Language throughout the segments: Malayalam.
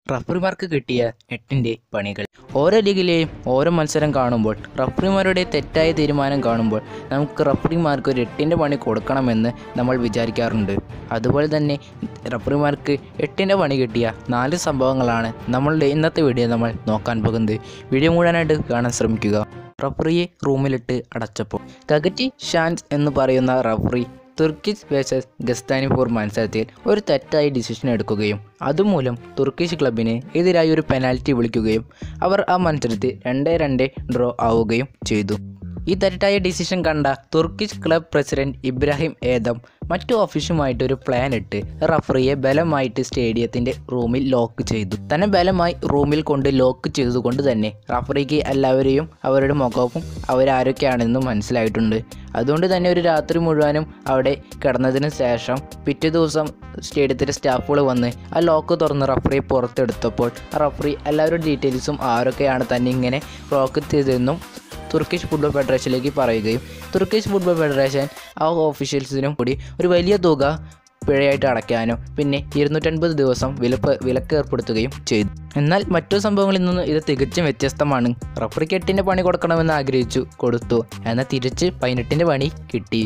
റഫറിമാർക്ക് കിട്ടിയ എട്ടിൻ്റെ പണികൾ ഓരോ ലീഗിലെയും ഓരോ മത്സരം കാണുമ്പോൾ റഫറിമാരുടെ തെറ്റായ തീരുമാനം കാണുമ്പോൾ നമുക്ക് റഫറിമാർക്ക് ഒരു എട്ടിൻ്റെ പണി കൊടുക്കണമെന്ന് നമ്മൾ വിചാരിക്കാറുണ്ട് അതുപോലെ തന്നെ റഫറിമാർക്ക് എട്ടിൻ്റെ പണി കിട്ടിയ നാല് സംഭവങ്ങളാണ് നമ്മളുടെ ഇന്നത്തെ വീഡിയോ നമ്മൾ നോക്കാൻ പോകുന്നത് വീഡിയോ മുഴുവനായിട്ട് കാണാൻ ശ്രമിക്കുക റഫറിയെ റൂമിലിട്ട് അടച്ചപ്പോൾ കഗറ്റി ഷാൻസ് എന്ന് പറയുന്ന റഫറി തുർക്കിഷ് വേഴ്സസ് ഗസ്താനിപൂർ മത്സരത്തിൽ ഒരു തെറ്റായ ഡിസിഷൻ എടുക്കുകയും അതുമൂലം തുർക്കിഷ് ക്ലബിന് എതിരായി ഒരു പെനാൽറ്റി വിളിക്കുകയും അവർ ആ മത്സരത്തിൽ രണ്ട് രണ്ട് ഡ്രോ ആവുകയും ചെയ്തു ഈ തെറ്റായ ഡിസിഷൻ കണ്ട തുർക്കിഷ് ക്ലബ് പ്രസിഡന്റ് ഇബ്രാഹിം ഏദം മറ്റു ഓഫീസുമായിട്ട് ഒരു പ്ലാൻ ഇട്ട് റഫറിയെ ബലമായിട്ട് സ്റ്റേഡിയത്തിൻ്റെ റൂമിൽ ലോക്ക് ചെയ്തു തന്നെ ബലമായി റൂമിൽ കൊണ്ട് ലോക്ക് ചെയ്തതുകൊണ്ട് തന്നെ റഫറിക്ക് എല്ലാവരെയും അവരുടെ മുഖവും അവരാരൊക്കെയാണെന്നും മനസ്സിലായിട്ടുണ്ട് അതുകൊണ്ട് തന്നെ ഒരു രാത്രി മുഴുവനും അവിടെ കിടന്നതിന് ശേഷം പിറ്റേ ദിവസം സ്റ്റേഡിയത്തിലെ സ്റ്റാഫുകൾ വന്ന് ആ ലോക്ക് തുറന്ന് റഫറിയെ പുറത്തെടുത്തപ്പോൾ ആ റഫറി എല്ലാവരുടെ ഡീറ്റെയിൽസും ആരൊക്കെയാണ് തന്നെ ഇങ്ങനെ ലോക്ക് ചെയ്തതെന്നും തുർക്കിഷ് ഫുട്ബോൾ ഫെഡറേഷനിലേക്ക് പറയുകയും തുർക്കിഷ് ഫുട്ബോൾ ഫെഡറേഷൻ ആ ഓഫീഷ്യൽസിനും കൂടി ഒരു വലിയ തുക പിഴയായിട്ട് അടയ്ക്കാനും പിന്നെ ഇരുന്നൂറ്റൻപത് ദിവസം വിലപ്പ് വിലക്ക് ഏർപ്പെടുത്തുകയും ചെയ്തു എന്നാൽ മറ്റു സംഭവങ്ങളിൽ നിന്ന് ഇത് തികച്ചും വ്യത്യസ്തമാണ് റഫറിക്ക് എട്ടിൻ്റെ പണി കൊടുക്കണമെന്ന് ആഗ്രഹിച്ചു കൊടുത്തു എന്നാൽ തിരിച്ച് പതിനെട്ടിൻ്റെ പണി കിട്ടി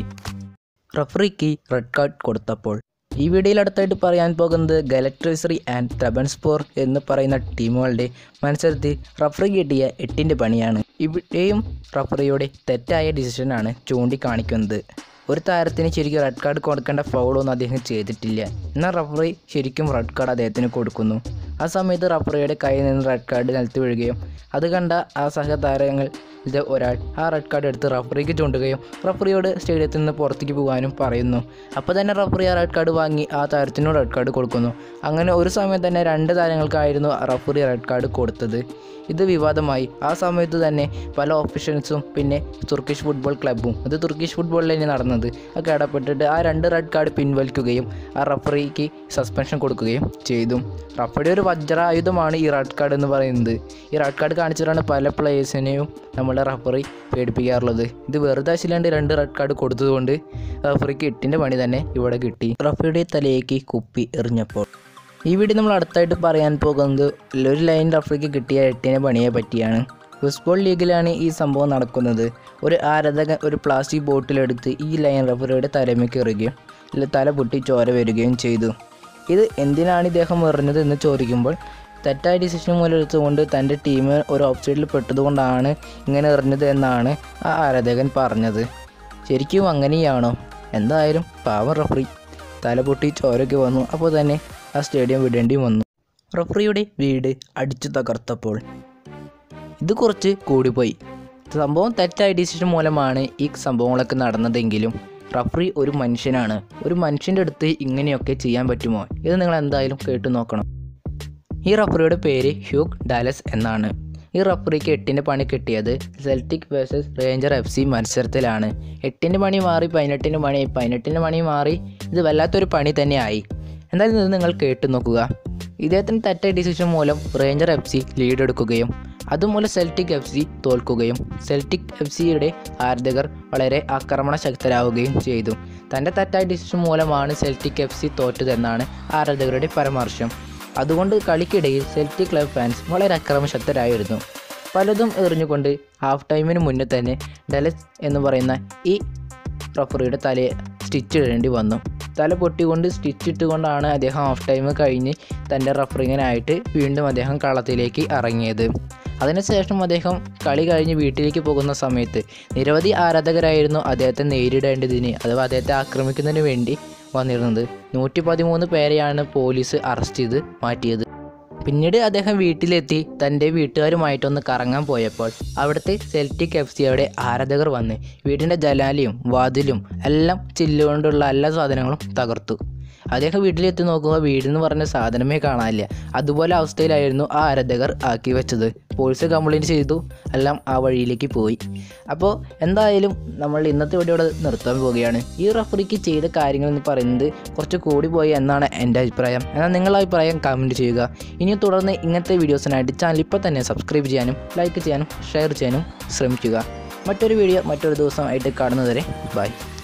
റഫറിക്ക് റെഡ് കാർഡ് കൊടുത്തപ്പോൾ ഈ വീഡിയോയിൽ അടുത്തായിട്ട് പറയാൻ പോകുന്നത് ഗലക്ട്രിസറി ആൻഡ് ത്രബൻസ്പോർ എന്ന് പറയുന്ന ടീമുകളുടെ മത്സരത്തിൽ റഫറി കിട്ടിയ എട്ടിൻ്റെ പണിയാണ് ഇവിടെയും റഫറിയുടെ തെറ്റായ ഡിസിഷനാണ് ചൂണ്ടിക്കാണിക്കുന്നത് ഒരു താരത്തിന് ശരിക്കും റെഡ് കാർഡ് കൊടുക്കേണ്ട ഫൗളൊന്നും അദ്ദേഹം ചെയ്തിട്ടില്ല എന്നാൽ റഫറി ശരിക്കും റെഡ് കാർഡ് അദ്ദേഹത്തിന് കൊടുക്കുന്നു ആ സമയത്ത് റഫറിയുടെ കയ്യിൽ നിന്ന് റെഡ് കാർഡ് നിലത്ത് വീഴുകയും അത് കണ്ട ആ സഹതാരങ്ങൾ ഇത് ഒരാൾ ആ റെഡ് കാർഡ് എടുത്ത് റഫറിക്ക് ചൂണ്ടുകയും റഫറിയോട് സ്റ്റേഡിയത്തിൽ നിന്ന് പുറത്തേക്ക് പോകാനും പറയുന്നു അപ്പോൾ തന്നെ റഫറി ആ റെഡ് കാർഡ് വാങ്ങി ആ താരത്തിനും റെഡ് കാർഡ് കൊടുക്കുന്നു അങ്ങനെ ഒരു സമയം തന്നെ രണ്ട് താരങ്ങൾക്കായിരുന്നു റഫറി റെഡ് കാർഡ് കൊടുത്തത് ഇത് വിവാദമായി ആ സമയത്ത് തന്നെ പല ഓഫീഷ്യൽസും പിന്നെ തുർക്കിഷ് ഫുട്ബോൾ ക്ലബ്ബും അത് തുർക്കിഷ് ഫുട്ബോളിൽ തന്നെ നടന്നത് ഒക്കെ ഇടപെട്ടിട്ട് ആ രണ്ട് റെഡ് കാർഡ് പിൻവലിക്കുകയും ആ റഫറിക്ക് സസ്പെൻഷൻ കൊടുക്കുകയും ചെയ്തു റഫറിയുടെ ഒരു വജ്ര ആയുധമാണ് ഈ റെഡ് കാർഡ് എന്ന് പറയുന്നത് ഈ റെഡ് കാർഡ് കാണിച്ചിട്ടാണ് പല പ്ലേയേഴ്സിനെയും നമ്മുടെ റഫറി പേടിപ്പിക്കാറുള്ളത് ഇത് വെറുതെ ആശില്ലാണ്ട് രണ്ട് റെഡ് കാർഡ് കൊടുത്തതുകൊണ്ട് റഫറിക്ക് എട്ടിൻ്റെ പണി തന്നെ ഇവിടെ കിട്ടി റഫറിയുടെ തലയേക്ക് കുപ്പി എറിഞ്ഞപ്പോൾ ഈ വീഡിയോ നമ്മൾ അടുത്തായിട്ട് പറയാൻ പോകുന്നത് ഒരു ലൈൻ റഫറിക്ക് കിട്ടിയ എട്ടിനെ പണിയെ പറ്റിയാണ് ഫുട്ബോൾ ലീഗിലാണ് ഈ സംഭവം നടക്കുന്നത് ഒരു ആരാധകൻ ഒരു പ്ലാസ്റ്റിക് ബോട്ടിലെടുത്ത് ഈ ലൈൻ റഫറിയുടെ തലമേക്ക് എറിയുകയും ഇല്ല തല പൊട്ടി ചോര വരികയും ചെയ്തു ഇത് എന്തിനാണ് ഇദ്ദേഹം എറിഞ്ഞത് എന്ന് ചോദിക്കുമ്പോൾ തെറ്റായ ഡിസിഷൻ മൂലം എടുത്തുകൊണ്ട് തൻ്റെ ടീം ഒരു ഓഫ്സൈഡിൽ പെട്ടതുകൊണ്ടാണ് ഇങ്ങനെ എറിഞ്ഞത് എന്നാണ് ആ ആരാധകൻ പറഞ്ഞത് ശരിക്കും അങ്ങനെയാണോ എന്തായാലും പാവം റഫറി തല പൊട്ടി ചോരയ്ക്ക് വന്നു അപ്പോൾ തന്നെ ആ സ്റ്റേഡിയം വിടേണ്ടി വന്നു റഫറിയുടെ വീട് അടിച്ചു തകർത്തപ്പോൾ ഇത് കുറച്ച് കൂടിപ്പോയി സംഭവം തെറ്റായ ഡിസിഷൻ മൂലമാണ് ഈ സംഭവങ്ങളൊക്കെ നടന്നതെങ്കിലും റഫറി ഒരു മനുഷ്യനാണ് ഒരു മനുഷ്യൻ്റെ അടുത്ത് ഇങ്ങനെയൊക്കെ ചെയ്യാൻ പറ്റുമോ ഇത് നിങ്ങൾ എന്തായാലും കേട്ടു നോക്കണം ഈ റഫറിയുടെ പേര് ഹ്യൂഗ് ഡാലസ് എന്നാണ് ഈ റഫറിക്ക് എട്ടിൻ്റെ പണി കിട്ടിയത് Celtic versus Ranger F C മത്സരത്തിലാണ് എട്ടിൻ്റെ പണി മാറി പതിനെട്ടിൻ്റെ പണി പതിനെട്ടിൻ്റെ പണി മാറി ഇത് വല്ലാത്തൊരു പണി തന്നെയായി എന്തായാലും ഇത് നിങ്ങൾ കേട്ടു നോക്കുക ഇദ്ദേഹത്തിന് തെറ്റായ ഡിസിഷൻ മൂലം റേഞ്ചർ എഫ് സി ലീഡ് എടുക്കുകയും അതുമൂലം സെൽറ്റിക് എഫ് സി തോൽക്കുകയും സെൽറ്റിക് എഫ് സിയുടെ ആരാധകർ വളരെ ആക്രമണ ശക്തരാവുകയും ചെയ്തു തൻ്റെ തെറ്റായ ഡിസിഷൻ മൂലമാണ് സെൽറ്റിക് എഫ് സി തോറ്റതെന്നാണ് ആരാധകരുടെ പരാമർശം അതുകൊണ്ട് കളിക്കിടയിൽ സെൽറ്റിക് ക്ലബ് ഫാൻസ് വളരെ അക്രമശക്തരായിരുന്നു പലതും എറിഞ്ഞുകൊണ്ട് ഹാഫ് ടൈമിന് മുന്നേ തന്നെ ഡലസ് എന്ന് പറയുന്ന ഈ റഫറിയുടെ തലയെ സ്റ്റിച്ച് ഇടേണ്ടി വന്നു തല പൊട്ടിക്കൊണ്ട് സ്റ്റിച്ച് ഇട്ടുകൊണ്ടാണ് അദ്ദേഹം ഹാഫ് ടൈം കഴിഞ്ഞ് തൻ്റെ റഫറിങ്ങിനായിട്ട് വീണ്ടും അദ്ദേഹം കളത്തിലേക്ക് ഇറങ്ങിയത് അതിനുശേഷം അദ്ദേഹം കളി കഴിഞ്ഞ് വീട്ടിലേക്ക് പോകുന്ന സമയത്ത് നിരവധി ആരാധകരായിരുന്നു അദ്ദേഹത്തെ നേരിടേണ്ടതിന് അഥവാ അദ്ദേഹത്തെ ആക്രമിക്കുന്നതിന് വേണ്ടി വന്നിരുന്നത് നൂറ്റി പതിമൂന്ന് പേരെയാണ് പോലീസ് അറസ്റ്റ് ചെയ്ത് മാറ്റിയത് പിന്നീട് അദ്ദേഹം വീട്ടിലെത്തി തൻ്റെ വീട്ടുകാരുമായിട്ടൊന്ന് കറങ്ങാൻ പോയപ്പോൾ അവിടുത്തെ സെൽറ്റിക് എഫ് സിയുടെ ആരാധകർ വന്ന് വീടിൻ്റെ ജനാലിയും വാതിലും എല്ലാം ചില്ലുകൊണ്ടുള്ള എല്ലാ സാധനങ്ങളും തകർത്തു അദ്ദേഹം വീട്ടിലെത്തി നോക്കുമ്പോൾ വീടെന്ന് പറഞ്ഞ സാധനമേ കാണാനില്ല അതുപോലെ അവസ്ഥയിലായിരുന്നു ആ ആരാധകർ ആക്കി വെച്ചത് പോലീസ് കംപ്ലയിൻറ്റ് ചെയ്തു എല്ലാം ആ വഴിയിലേക്ക് പോയി അപ്പോൾ എന്തായാലും നമ്മൾ ഇന്നത്തെ വീഡിയോടെ നിർത്താൻ പോവുകയാണ് ഈ റഫറിക്ക് ചെയ്ത കാര്യങ്ങൾ എന്ന് പറയുന്നത് കുറച്ച് കൂടി പോയി എന്നാണ് എൻ്റെ അഭിപ്രായം എന്നാൽ നിങ്ങളുടെ അഭിപ്രായം കമൻറ്റ് ചെയ്യുക ഇനി തുടർന്ന് ഇങ്ങനത്തെ വീഡിയോസിനായിട്ട് ചാനൽ ഇപ്പോൾ തന്നെ സബ്സ്ക്രൈബ് ചെയ്യാനും ലൈക്ക് ചെയ്യാനും ഷെയർ ചെയ്യാനും ശ്രമിക്കുക മറ്റൊരു വീഡിയോ മറ്റൊരു ദിവസമായിട്ട് കാണുന്നതുവരെ ബൈ